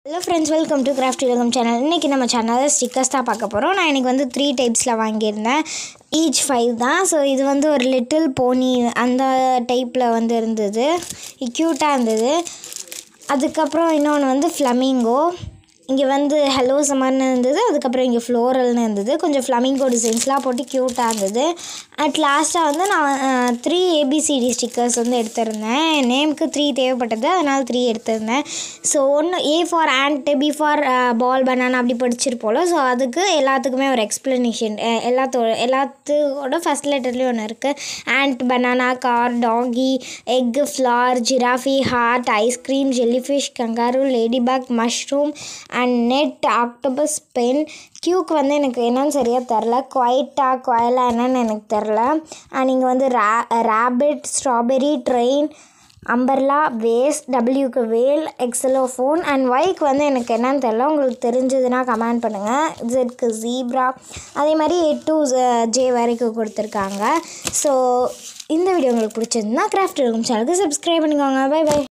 hello friends welcome to craft உலகம் channel இன்றைக்கி நம்ம சேனலில் ஸ்டிக்கர்ஸ் தான் பார்க்க போகிறோம் நான் இன்றைக்கி வந்து த்ரீ டைப்ஸில் வாங்கியிருந்தேன் ஈச் ஃபைவ் தான் ஸோ இது வந்து ஒரு லிட்டில் போனி அந்த டைப்பில் வந்து இருந்தது க்யூட்டாக இருந்தது அதுக்கப்புறம் இன்னொன்று வந்து ஃப்ளமிங்கோ இங்கே வந்து ஹலோ சம்மர்னு இருந்தது அதுக்கப்புறம் இங்கே ஃப்ளோரல்னு இருந்தது கொஞ்சம் ஃப்ளமிங்கோ டிசைன்ஸ்லாம் போட்டு க்யூட்டாக இருந்தது அட் லாஸ்ட்டாக வந்து நான் த்ரீ ஏபிசிடி ஸ்டிக்கர்ஸ் வந்து எடுத்திருந்தேன் என் நேமுக்கு த்ரீ தேவைப்பட்டது அதனால் த்ரீ எடுத்திருந்தேன் ஸோ ஒன்று A for and B for ball banana அப்படி படிச்சிருப்போல ஸோ அதுக்கு எல்லாத்துக்குமே ஒரு எக்ஸ்ப்ளனேஷன் எல்லாத்தோ எல்லாத்தோட ஃபஸ்ட் லெட்டர்லேயும் ஒன்று இருக்குது and banana car doggy egg flower giraffe heart ice cream jellyfish kangaroo ladybug mushroom and net octopus pen க்யூக்கு வந்து எனக்கு என்னன்னு சரியாக தெரில குவைட்டா குவயலா என்னன்னு எனக்கு தெரில அண்ட் இங்கே வந்து ரா rabbit strawberry train umbrella vase டபிள்யூக்கு வேல் எக்ஸலோஃபோன் அண்ட் ஒய்க்கு வந்து எனக்கு என்னன்னு தெரில உங்களுக்கு தெரிஞ்சதுன்னா கமெண்ட் பண்ணுங்கள் ஜெட்க்கு ஜீப்ரா அதே மாதிரி ஏ டு ஜே வரைக்கும் கொடுத்துருக்காங்க ஸோ இந்த வீடியோ உங்களுக்கு பிடிச்சிருந்தா கிராஃப்ட் இருக்கும் சேனலுக்கு சப்ஸ்கிரைப் பண்ணிக்கோங்க பை பை